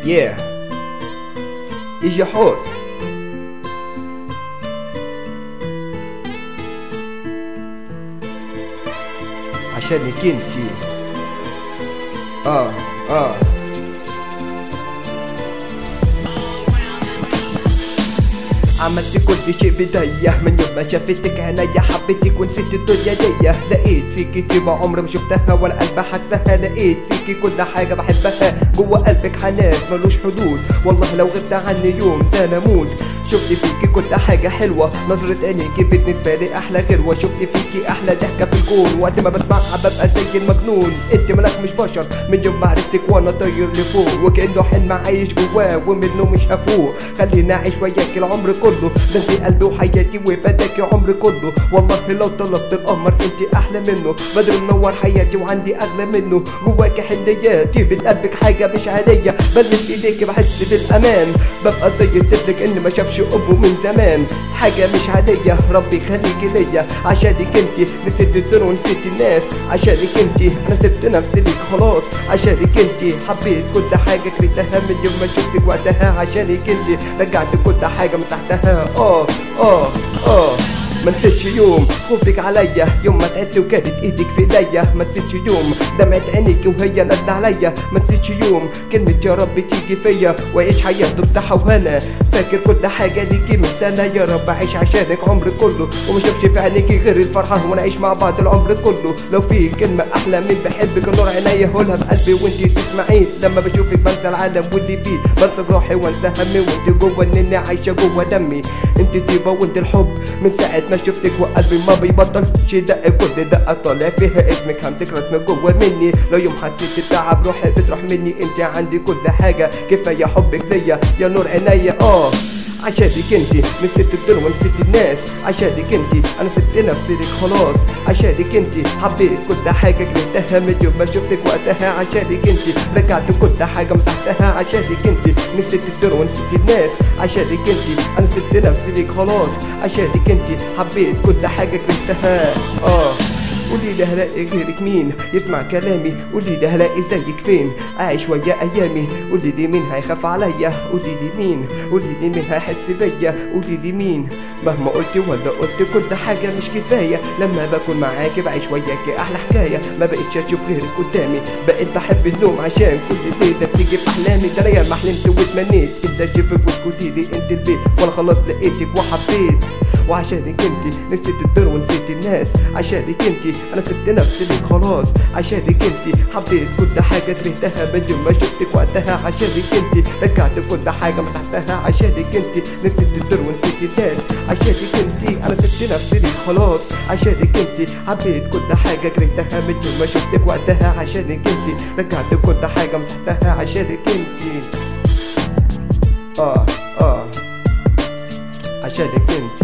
Yeah يجي حوس عشانك انتي اه اه عملت كل شيء بداية من يوم ما شافتك عينيا حبيتك ونسيت الدنيا ديا لقيت فيكي طيبة عمري ما شفتها ولا قلب حسها لقيت فيكي كل حاجة بحبها جوا قلبك حنان ملوش حدود والله لو غبت عني يوم ده انا اموت شفت فيكي كل حاجة حلوة نظرة عينيكي بالنسبة لي أحلى غيروة شفت فيكي أحلى ضحكة في الكون وقت ما بسمعها ببقى زي المجنون أنت ملاك مش بشر من يوم ما عرفتك وأنا طاير لفوق وكأنه حلم عايش جواه ومنه مش هفوق خليني أعيش وياك العمر كله ده أنت قلبي وحياتي وفداكي عمري كله والله لو طلبت القمر أنت أحلى منه بدر منور حياتي وعندي أغلى منه جواكي حنياتي بتقلبك حاجة مش عادية بلمس إيديكي بحس بالأمان ببقى زي الطفل إن ما شافش أبوه من زمان حاجة مش عادية ربي يخليكي ليا عشانك انتي نسيت الدنيا ونسيت الناس عشانك انتي انا سبت نفسي ليك خلاص عشانك انتي حبيت كل حاجة كرهتها من يوم ما شفتك وقتها عشانك انتي رجعت كل حاجة مسحتها اه اه اه ما نسيتش يوم خوفك عليا يوم ما تعبت وكانت ايدك في ايديا ما نسيتش يوم دمعة عينيك وهي نازلة عليا ما نسيتش يوم كلمة يا رب تيجي فيا واعيش حياتي بصحة وهنا فاكر كل حاجة ليكي من سنة يا رب اعيش عشانك عمري كله وما اشوفش في عينيكي غير الفرحة ونعيش مع بعض العمر كله لو في كلمة احلى من بحبك نور عينيا هقولها بقلبي وانتي تسمعين لما بشوفك بنسى العالم واللي فيه بنسى روحي وانسى همي وانت جوه انني عايشة جوه دمي انت طيبة وانت الحب من ساعة ما شفتك وقلبي ما بيبطلش دق كل دقة طالع فيها اسمك همسك رسمة جوه مني لو يوم حسيت التعب روحي بتروح مني انت عندي كل حاجة كفاية حبك ليا يا نور عينيا اه عشانك انتي نسيت الدنيا ونسيت الناس عشانك انتي انا سبت نفسي لك خلاص عشانك انتي حبيت كل حاجة كرهتها من يوم ما شفتك وقتها عشانك انتي رجعت كل حاجة مسحتها عشانك انتي نسيت الدنيا ونسيت الناس عشانك انتي انا سبت نفسي لك خلاص عشانك انتي حبيت كل حاجة كرهتها اه قولي لي هلاقي غيرك مين يسمع كلامي قولي لي هلاقي زيك فين اعيش ويا ايامي قولي لي مين هيخاف عليا قولي لي مين قولي لي مين هيحس بيا قولي لي مين مهما قلت ولا قلت كل حاجه مش كفايه لما بكون معاكي بعيش وياكي احلى حكايه ما بقتش اشوف غيرك قدامي بقيت بحب النوم عشان كل ليله بتيجي في احلامي ده انا ما حلمت واتمنيت الا اشوفك وتقولي لي انت البيت وانا خلاص لقيتك وحبيت وعشانك انت نسيت الدنيا ونسيت الناس عشانك انت انا سبت نفسي ليك خلاص عشانك انت حبيت كل حاجه كرهتها من يوم ما شفتك وقتها عشانك انت رجعت كل حاجه مسحتها عشانك انت نسيت الدنيا ونسيت الناس عشانك انت انا سبت نفسي ليك خلاص عشانك انت حبيت كل حاجه كرهتها من يوم ما شفتك وقتها عشانك انت رجعت كل حاجه مسحتها عشانك انت اه اه عشانك انت